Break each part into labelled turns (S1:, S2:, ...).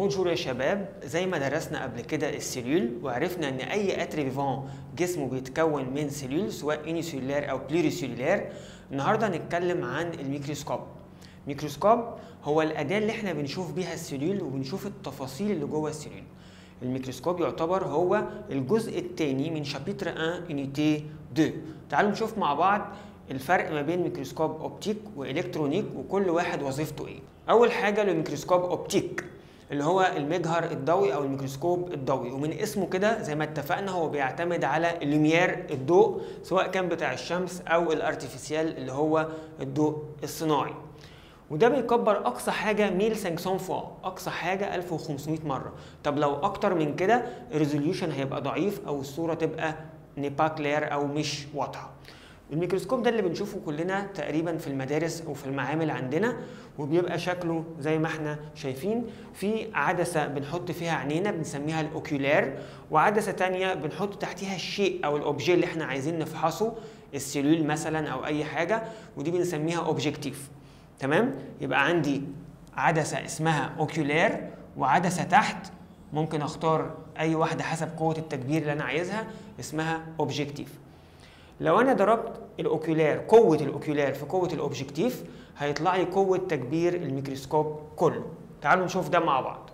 S1: بونجور يا شباب زي ما درسنا قبل كده السيلول وعرفنا ان اي اتر فيفون جسمه بيتكون من سيلول سواء انيسيلولار او بلوريسيلولار النهارده هنتكلم عن الميكروسكوب الميكروسكوب هو الاداه اللي احنا بنشوف بيها السيلول وبنشوف التفاصيل اللي جوه السيلول الميكروسكوب يعتبر هو الجزء الثاني من شابيتر 1 يونيتي 2 تعالوا نشوف مع بعض الفرق ما بين ميكروسكوب اوبتيك والكترونيك وكل واحد وظيفته ايه اول حاجه الميكروسكوب اوبتيك اللي هو المجهر الضوئي او الميكروسكوب الضوئي ومن اسمه كده زي ما اتفقنا هو بيعتمد على اللوميير الضوء سواء كان بتاع الشمس او الارتفيسيال اللي هو الضوء الصناعي وده بيكبر اقصى حاجه 1500 فوا اقصى حاجه 1500 مره طب لو اكتر من كده الريزوليوشن هيبقى ضعيف او الصوره تبقى نيبا كلير او مش واضحه الميكروسكوب ده اللي بنشوفه كلنا تقريبا في المدارس او في المعامل عندنا وبيبقى شكله زي ما احنا شايفين في عدسه بنحط فيها عينينا بنسميها الاوكيولار وعدسه تانية بنحط تحتيها الشيء او الاوبجي اللي احنا عايزين نفحصه السيلول مثلا او اي حاجه ودي بنسميها اوبجكتيف تمام يبقى عندي عدسه اسمها اوكيولار وعدسه تحت ممكن اختار اي واحده حسب قوه التكبير اللي انا عايزها اسمها اوبجكتيف لو انا ضربت الاوكيولار قوه الاوكيولار في قوه الاوبجكتيف هيطلع لي قوه تكبير الميكروسكوب كله تعالوا نشوف ده مع بعض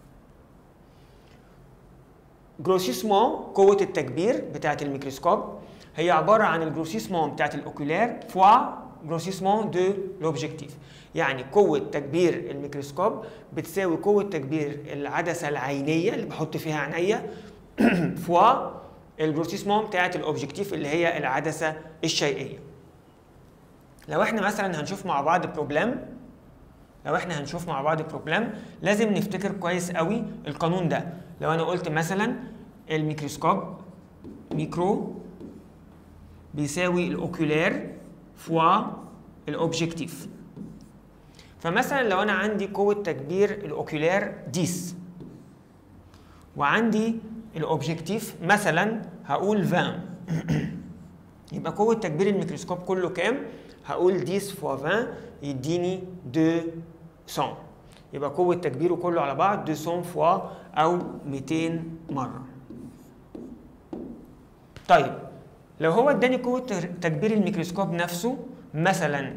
S1: جروسيسمون قوه التكبير بتاعه الميكروسكوب هي عباره عن الجروسيسمون بتاعه الاوكيولار فوا جروسيسمون دو لوبجكتيف يعني قوه تكبير الميكروسكوب بتساوي قوه تكبير العدسه العينيه اللي بحط فيها عينيا فوا الجروسيسمون بتاعت الاوبجكتيف اللي هي العدسه الشيئيه لو احنا مثلا هنشوف مع بعض بروبلم لو احنا هنشوف مع بعض بروبلم لازم نفتكر كويس قوي القانون ده لو انا قلت مثلا الميكروسكوب ميكرو بيساوي الاوكيولار فوا الاوبجكتيف فمثلا لو انا عندي قوه تكبير الاوكيولار 10 وعندي الاوبجكتيف مثلا هقول 20 يبقى قوة تكبير الميكروسكوب كله كام؟ هقول 10 فوا 20 يديني 200 يبقى قوة تكبيره كله على بعض 200 فوا أو 200 مرة. طيب لو هو اداني قوة تكبير الميكروسكوب نفسه مثلا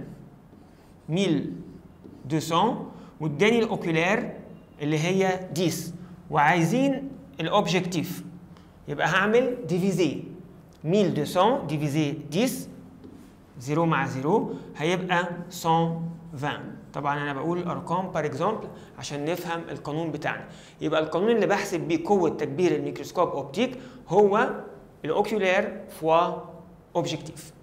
S1: 1200 واداني الاوكيولار اللي هي 10 وعايزين الاوبجكتيف يبقى هعمل ديفيزي 1200 ديفيزي 10 0 مع 0 هيبقى 120 طبعا انا بقول الارقام بار اكزامبل عشان نفهم القانون بتاعنا يبقى القانون اللي بحسب بيه قوه تكبير الميكروسكوب اوبتيك هو الاوكيولار فوا اوبجكتيف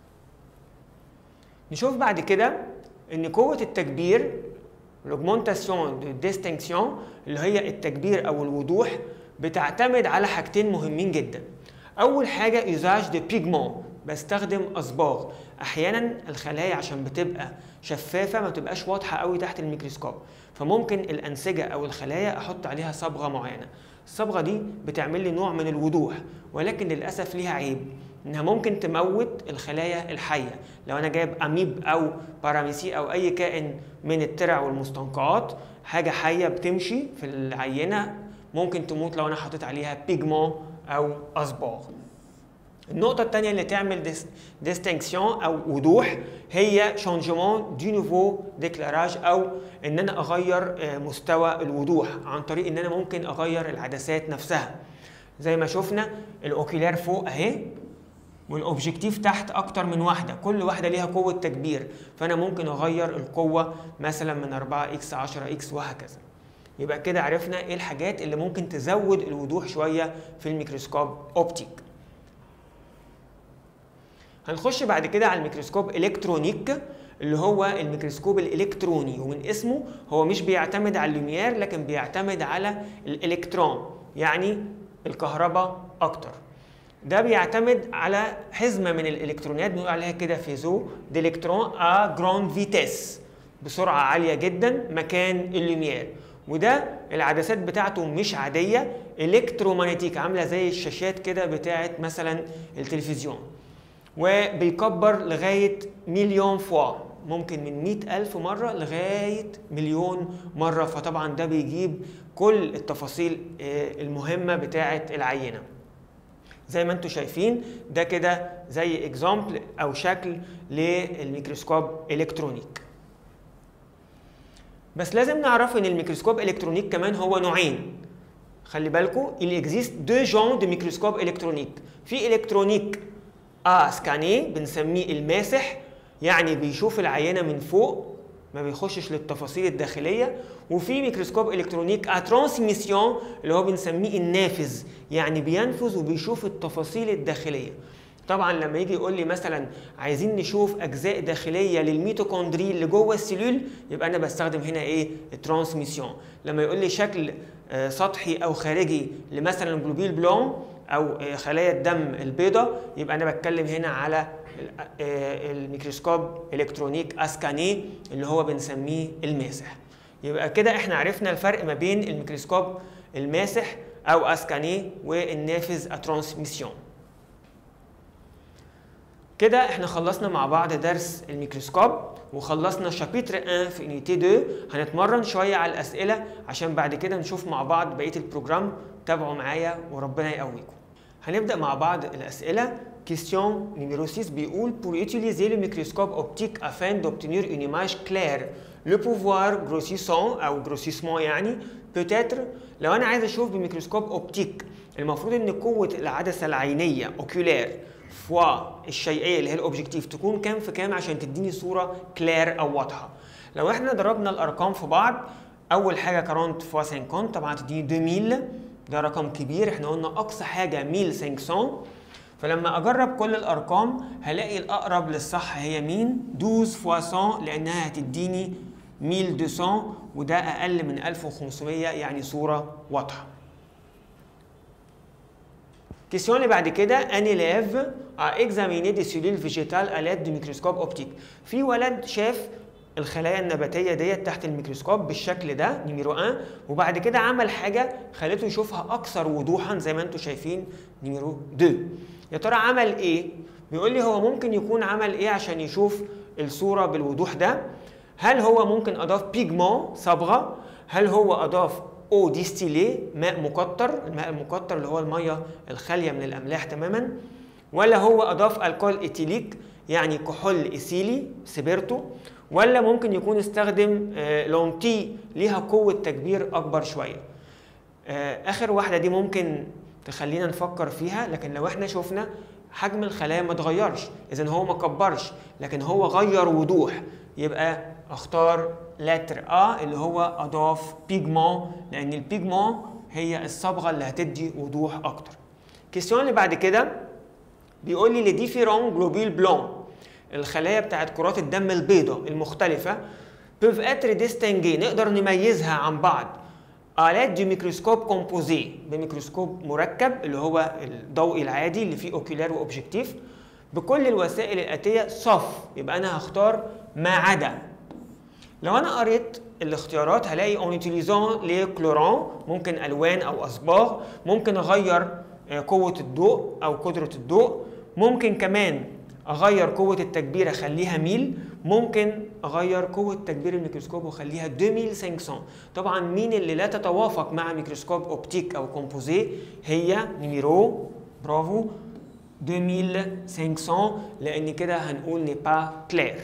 S1: نشوف بعد كده ان قوه التكبير l'augmentation de distinction اللي هي التكبير او الوضوح بتعتمد على حاجتين مهمين جدا اول حاجه يوزاج دي بيجمون بستخدم اصباغ احيانا الخلايا عشان بتبقى شفافه ما بتبقاش واضحه قوي تحت الميكروسكوب فممكن الانسجه او الخلايا احط عليها صبغه معينه الصبغه دي بتعمل لي نوع من الوضوح ولكن للاسف ليها عيب انها ممكن تموت الخلايا الحيه لو انا جايب اميب او باراميسي او اي كائن من الترع والمستنقعات حاجه حيه بتمشي في العينه ممكن تموت لو انا حطيت عليها بيجمون او اصباغ النقطة الثانية اللي تعمل ديستنكسيون أو وضوح هي شانجمون دي نوفو ديكلاراج أو إن أنا أغير مستوى الوضوح عن طريق إن أنا ممكن أغير العدسات نفسها زي ما شفنا الأوكيلار فوق أهي والاوبجكتيف تحت اكتر من واحده كل واحده ليها قوه تكبير فانا ممكن اغير القوه مثلا من 4 اكس 10 اكس وهكذا يبقى كده عرفنا ايه الحاجات اللي ممكن تزود الوضوح شويه في الميكروسكوب اوبتيك هنخش بعد كده على الميكروسكوب الكترونيك اللي هو الميكروسكوب الالكتروني ومن اسمه هو مش بيعتمد على اللوميير لكن بيعتمد على الالكترون يعني الكهرباء اكتر ده بيعتمد على حزمه من الالكترونات بنقول عليها كده فيزو ديلكترون ا جراند فيتيس بسرعه عاليه جدا مكان اللوميير وده العدسات بتاعته مش عاديه الكترومagnetic عامله زي الشاشات كده بتاعه مثلا التلفزيون وبيكبر لغايه مليون فوا ممكن من مئة ألف مرة لغاية مليون مرة فطبعا ده بيجيب كل التفاصيل آه، المهمة بتاعة العينة زي ما انتم شايفين ده كده زي اكزامبل او شكل للميكروسكوب الكترونيك بس لازم نعرف ان الميكروسكوب الكترونيك كمان هو نوعين خلي بالكم il existe deux genres de microscope électronique في الكترونيك ا سكاني بنسميه الماسح يعني بيشوف العينه من فوق ما بيخشش للتفاصيل الداخليه وفي ميكروسكوب الكترونيك ا ترانسميسيون اللي هو بنسميه النافذ يعني بينفذ وبيشوف التفاصيل الداخليه طبعا لما يجي يقول لي مثلا عايزين نشوف اجزاء داخليه للميتوكوندري اللي جوه السيلول يبقى انا بستخدم هنا ايه الترانسميسيون لما يقول لي شكل آه، سطحي او خارجي لمثلا جلوبيل بلون او آه، خلايا الدم البيضاء يبقى انا بتكلم هنا على ال- آه، الميكروسكوب الكترونيك اسكاني اللي هو بنسميه الماسح يبقى كده احنا عرفنا الفرق ما بين الميكروسكوب الماسح او اسكاني والنافذ الترانسميسيون كده احنا خلصنا مع بعض درس الميكروسكوب وخلصنا شابيتر 1 في يونيتي 2 هنتمرن شويه على الاسئله عشان بعد كده نشوف مع بعض بقيه البروجرام تابعوا معايا وربنا يقويكم هنبدا مع بعض الاسئله Question numéro 6 بيقول pour utiliser le microscope optique afin d'obtenir une image claire le pouvoir grossissant او grossissement يعني peut-être لو انا عايز اشوف بميكروسكوب اوبتيك المفروض ان قوه العدسه العينيه اوكيولار فوا الشيئيه اللي هي الاوبجكتيف تكون كام في كام عشان تديني صوره كلير او واضحه لو احنا ضربنا الارقام في بعض اول حاجه 40 فوا 50 طبعا تديني 2000 ده رقم كبير احنا قلنا اقصى حاجه 1500 فلما اجرب كل الارقام هلاقي الاقرب للصح هي مين 12 فوا 100 لانها هتديني 1200 وده اقل من 1500 يعني صوره واضحه Question اللي بعد كده un élève a examiné des cellules végétales à l'aide du microscope optique. في ولد شاف الخلايا النباتية ديت تحت الميكروسكوب بالشكل ده نيميرو 1 وبعد كده عمل حاجة خلته يشوفها أكثر وضوحا زي ما انتم شايفين نيميرو 2. يا ترى عمل إيه؟ بيقول لي هو ممكن يكون عمل إيه عشان يشوف الصورة بالوضوح ده؟ هل هو ممكن أضاف بيجمون صبغة؟ هل هو أضاف او ديستيلي ماء مقطر الماء المقطر اللي هو الميه الخاليه من الاملاح تماما ولا هو اضاف الكول ايتيليك يعني كحول ايثيلي سبيرتو ولا ممكن يكون استخدم آه، لونتي ليها قوه تكبير اكبر شويه آه، اخر واحده دي ممكن تخلينا نفكر فيها لكن لو احنا شفنا حجم الخلايا ما اتغيرش اذا هو ما كبرش لكن هو غير وضوح يبقى اختار لتر ا اللي هو اضاف بيجمون لان البيجمون هي الصبغه اللي هتدي وضوح اكتر كيستيون اللي بعد كده بيقول لي لي ديفيرون جلوبيل بلون الخلايا بتاعت كرات الدم البيضاء المختلفه peuvent être distinguées نقدر نميزها عن بعض آلات دي ميكروسكوب كومبوزي بميكروسكوب مركب اللي هو الضوئي العادي اللي فيه اوكيولار واوبجكتيف بكل الوسائل الآتية صف يبقى أنا هختار ما عدا لو أنا قريت الاختيارات هلاقي اون يوتيليزون لي كلورون ممكن ألوان أو أصباغ ممكن أغير آه، قوة الضوء أو قدرة الضوء ممكن كمان أغير قوة التكبير أخليها ميل ممكن أغير قوة تكبير الميكروسكوب وأخليها 2500 طبعا مين اللي لا تتوافق مع ميكروسكوب أوبتيك أو كومبوزي هي نيميرو برافو 2500 لان كده هنقول ني با كلير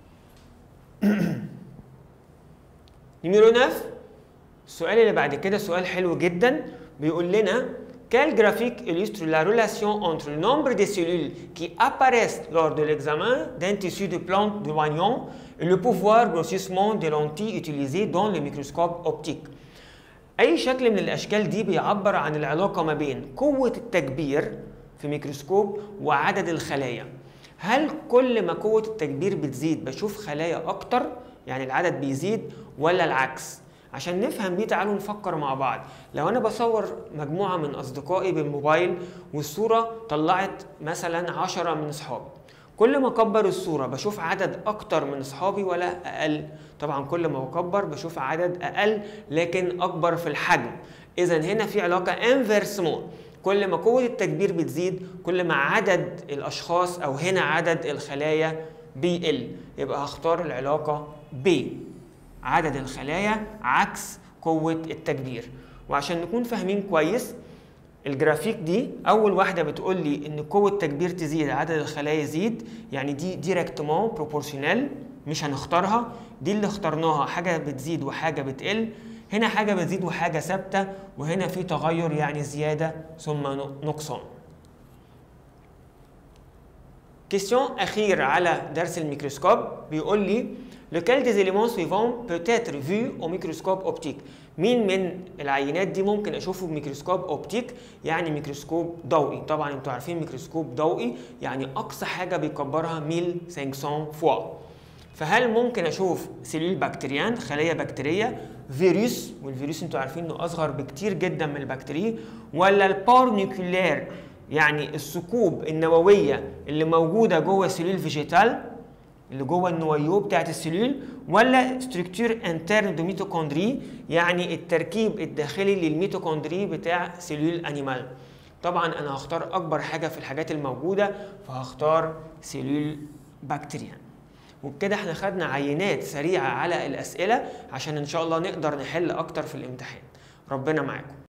S1: نيميرو 9 السؤال اللي بعد كده سؤال حلو جدا بيقول لنا Quel graphique illustre la relation entre le nombre de cellules qui apparaissent lors de l'examen d'un tissu de plante de Wagnon et le pouvoir grossissement des lentilles utilisées dans le microscope optique أي شكل من الأشكال دي بيعبر عن العلاقة ما بين قوة التكبير في ميكروسكوب وعدد الخلايا هل كل ما قوة التكبير بتزيد بشوف خلايا أكتر يعني العدد بيزيد ولا العكس عشان نفهم دي تعالوا نفكر مع بعض لو أنا بصور مجموعة من أصدقائي بالموبايل والصورة طلعت مثلا عشرة من أصحابي كل ما اكبر الصوره بشوف عدد اكتر من اصحابي ولا اقل طبعا كل ما بكبر بشوف عدد اقل لكن اكبر في الحجم اذا هنا في علاقه انفيرسمون كل ما قوه التكبير بتزيد كل ما عدد الاشخاص او هنا عدد الخلايا بيقل يبقى هختار العلاقة ب عدد الخلايا عكس قوة التكبير وعشان نكون فاهمين كويس الجرافيك دي اول واحده بتقول لي ان قوه تكبير تزيد عدد الخلايا يزيد يعني دي ديريكتومون بروبورشنال مش هنختارها دي اللي اخترناها حاجه بتزيد وحاجه بتقل هنا حاجه بتزيد وحاجه ثابته وهنا في تغير يعني زياده ثم نقصان كيستيون اخير على درس الميكروسكوب بيقول لي lequel des éléments suivants peut être vu au microscope optique مين من العينات دي ممكن اشوفه بميكروسكوب اوبتيك يعني ميكروسكوب ضوئي طبعا انتوا عارفين ميكروسكوب ضوئي يعني اقصى حاجه بيكبرها 1500 فوا فهل ممكن اشوف سيلول بكتيريان خليه بكتيريه فيروس والفيروس انتوا عارفين انه اصغر بكتير جدا من البكتيريا ولا البارنيكولير يعني الثقوب النوويه اللي موجوده جوه سيلول فيجيتال اللي جوه النويو بتاعت السيلول ولا ستركتور انترن دو ميتوكوندري يعني التركيب الداخلي للميتوكوندري بتاع سيلول انيمال طبعا انا هختار اكبر حاجه في الحاجات الموجوده فهختار سيلول بكتيريان وبكده احنا خدنا عينات سريعه على الاسئله عشان ان شاء الله نقدر نحل اكتر في الامتحان ربنا معاكم